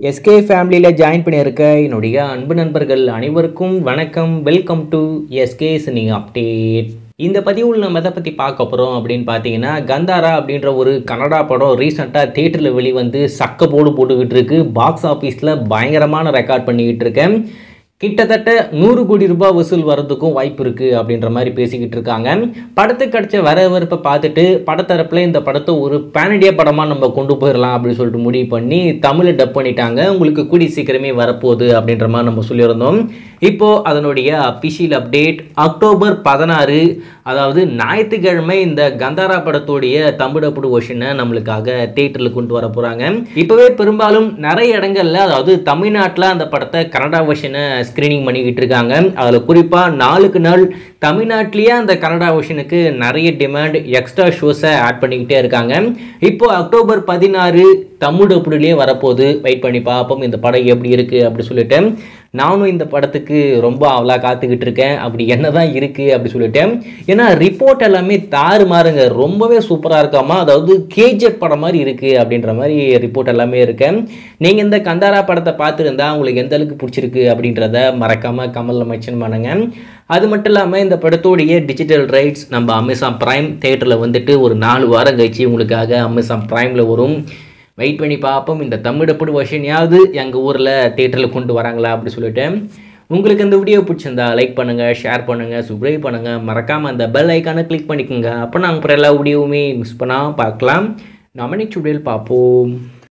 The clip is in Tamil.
எஸ்கே ஃபேமிலியில் ஜாயின் பண்ணியிருக்க என்னுடைய அன்பு நண்பர்கள் அனைவருக்கும் வணக்கம் welcome to SK cine update இந்த பதிவில் நம்ம எதை பற்றி பார்க்க போகிறோம் அப்படின்னு பார்த்தீங்கன்னா கந்தாரா அப்படின்ற ஒரு கன்னடா படம் ரீசெண்டாக தேட்டரில் வெளிவந்து சக்க போடு போட்டுக்கிட்டு இருக்கு பாக்ஸ் ஆஃபீஸில் பயங்கரமான ரெக்கார்ட் பண்ணிக்கிட்டு இருக்கேன் கிட்டத்தட்ட நூறு கோடி ரூபாய் வசூல் வரதுக்கும் வாய்ப்பு இருக்குது அப்படின்ற மாதிரி பேசிக்கிட்டு இருக்காங்க படத்துக்கு கிடைச்ச வரவேற்பை பார்த்துட்டு படத்தரப்பில் இந்த படத்தை ஒரு பேனடியா படமாக நம்ம கொண்டு போயிடலாம் அப்படின்னு சொல்லிட்டு முடிவு பண்ணி தமிழை டப் பண்ணிட்டாங்க உங்களுக்கு கூடி சீக்கிரமே வரப்போகுது அப்படின்ற மாதிரி நம்ம சொல்லியிருந்தோம் இப்போது அதனுடைய அஃபிஷியல் அப்டேட் அக்டோபர் பதினாறு அதாவது ஞாயிற்றுக்கிழமை இந்த கந்தாரா படத்துடைய தமிழ் டப்புடு வருஷனை நம்மளுக்காக தேட்டரில் கொண்டு வர போகிறாங்க இப்போவே பெரும்பாலும் நிறைய இடங்கள்ல அதாவது தமிழ்நாட்டில் அந்த படத்தை கன்னடா வருஷனை ஸ்க்ரீனிங் பண்ணிக்கிட்டு இருக்காங்க அதில் குறிப்பாக நாளுக்கு நாள் தமிழ்நாட்டிலேயே அந்த கன்னடா வருஷனுக்கு நிறைய டிமாண்ட் எக்ஸ்ட்ரா ஷோஸை ஆட் பண்ணிக்கிட்டே இருக்காங்க இப்போ அக்டோபர் பதினாறு தமிழ் டப்புடுலேயே வரப்போகுது வெயிட் பண்ணி பார்ப்போம் இந்த படம் எப்படி இருக்குது அப்படி சொல்லிட்டு நானும் இந்த படத்துக்கு ரொம்ப அவ்வளோ காத்துக்கிட்டு இருக்கேன் அப்படி என்ன தான் இருக்குது அப்படி சொல்லிட்டு ஏன்னா ரிப்போர்ட் எல்லாமே தாறு மாறுங்க ரொம்பவே சூப்பராக இருக்காமா அதாவது கேஜிஎஃப் படம் மாதிரி இருக்குது அப்படின்ற மாதிரி ரிப்போர்ட் எல்லாமே இருக்கு நீங்கள் இந்த கந்தாரா படத்தை பார்த்துருந்தா உங்களுக்கு எந்த அளவுக்கு பிடிச்சிருக்கு அப்படின்றத மறக்காமல் கமலில் மென்ஷன் பண்ணுங்க அது மட்டும் இல்லாமல் இந்த படத்தோடைய டிஜிட்டல் ரைட்ஸ் நம்ம அமேசான் ப்ரைம் தேட்டரில் வந்துட்டு ஒரு நாலு வாரம் கழிச்சு உங்களுக்காக அமேசான் ப்ரைமில் வரும் வெயிட் பண்ணி பார்ப்போம் இந்த தமிழப்படு வருஷனையாவது எங்கள் ஊரில் தேட்டரில் கொண்டு வராங்களா அப்படி சொல்லிட்டு உங்களுக்கு இந்த வீடியோ பிடிச்சிருந்தா லைக் பண்ணுங்கள் ஷேர் பண்ணுங்கள் சப்ஸ்கிரைப் பண்ணுங்கள் மறக்காமல் அந்த பெல் ஐக்கானை கிளிக் பண்ணிக்கோங்க அப்போ நாங்கள் அப்புறம் எல்லா வீடியோவுமே மிஸ் பண்ணால் பார்க்கலாம் நம்ம நெக்ஸ்ட் வீடியோவில் பார்ப்போம்